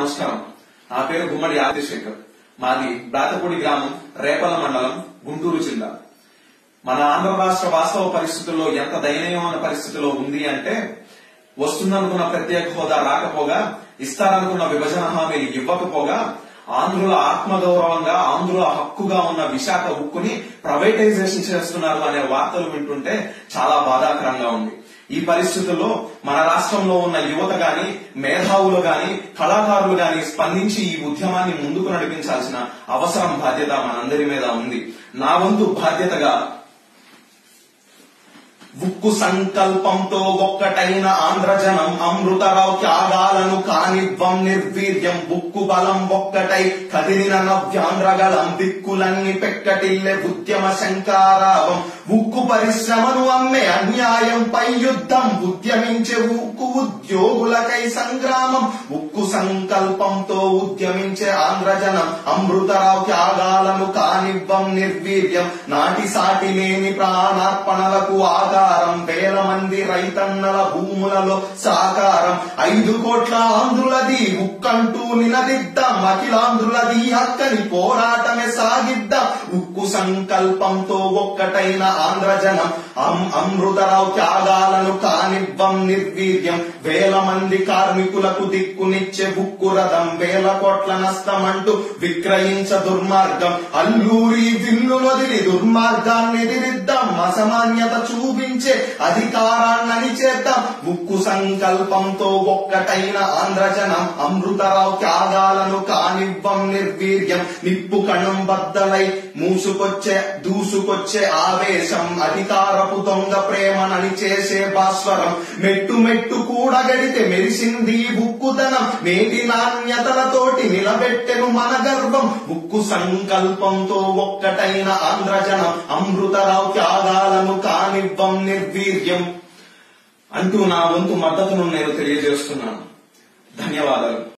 నమస్కారం నా పేరు గుమ్మడి ఆదిశేఖర్ మాది బ్రాతపూడి గ్రామం రేపల మండలం గుంటూరు జిల్లా మన ఆంధ్ర రాష్ట్ర వాస్తవ పరిస్థితుల్లో ఎంత దయనీయమైన పరిస్థితిలో ఉంది అంటే వస్తుందనుకున్న ప్రత్యేక హోదా రాకపోగా ఇస్తారనుకున్న విభజన హామీలు ఇవ్వకపోగా ఆంధ్రుల ఆత్మగౌరవంగా ఆంధ్రుల హక్కుగా ఉన్న విశాఖ ఉక్కుని ప్రైవేటైజేషన్ చేస్తున్నారు అనే వార్తలు వింటుంటే చాలా బాధాకరంగా ఉంది ఈ పరిస్థితుల్లో మన రాష్ట్రంలో ఉన్న యువత గాని మేధావులు గాని కళాకారులు గాని స్పందించి ఈ ఉద్యమాన్ని ముందుకు నడిపించాల్సిన అవసరం బాధ్యత మనందరి మీద ఉంది నా వంతు బాధ్యతగా ఉక్కు సంకల్పంతో ఒక్కటైన ఆంధ్రజనం అమృతరావు త్యాగాలను కానివ్వం నిర్వీర్యం ఉక్కు బలం ఒక్కటై కదిలిన నవ్యాంధ్రగలం దిక్కులన్నీ పెక్కటిల్లే ఉద్యమ శంకారావం ఉక్కు పరిశ్రమను అమ్మే అన్యాయంపై యుద్ధం ఉద్యమించే ఉక్కు ఉద్యోగులకై సంగ్రామం ఉక్కు సంకల్పంతో ఉద్యమించే ఆంధ్రజనం అమృతరావు త్యాగాలను కానివ్వం నిర్వీర్యం నాటి సాటి లేని ప్రాణార్పణలకు ఆధారం వేల మంది రైతన్నల భూములలో సాకారం ఐదు కోట్ల ఆంధ్రులది ఉక్కంటూ నినదిద్దాం అఖిలాంధ్రులది హక్కని పోరాటమే సాగిద్దాం ఉక్కు సంకల్పంతో ఒక్కటైన ఆంధ్రజనం అం- అమృతరావు త్యాగాలను కానివ్వం నిర్వీర్యం వేల మంది కార్మికులకు దిక్కునిచ్చే ఉక్కు రథం వేల కోట్ల నష్టమంటూ విక్రయించ దుర్మార్గం అల్లూరి విల్లు వదిలి దుర్మార్గాన్ని ఎదిరిద్దాం అసమాన్యత చూపించే అధికారాన్ని చేద్దాం ఉక్కు సంకల్పంతో ఒక్కటైన ఆంధ్రజనం అమృతరావు త్యాగాలను కానివ్వం నిర్వీర్యం నిప్పు కణం బద్దలై మూసుకొచ్చే దూసుకొచ్చే ఆవేశం అధికారపు దొంగ ప్రేమనని చేసే భాస్వరం మెట్టు మెట్టు కూడగడితే మెరిసింది ఉక్కుదనం నేటి నాణ్యతలతోటి నిలబెట్టెను మన గర్వం ఉక్కు సంకల్పంతో ఒక్కటైన ఆంధ్రజనం అమృతరావు త్యాగాలను కానివ్వం నిర్వీర్యం అంటూ నా వంతు మద్దతును నేను తెలియజేస్తున్నాను ధన్యవాదాలు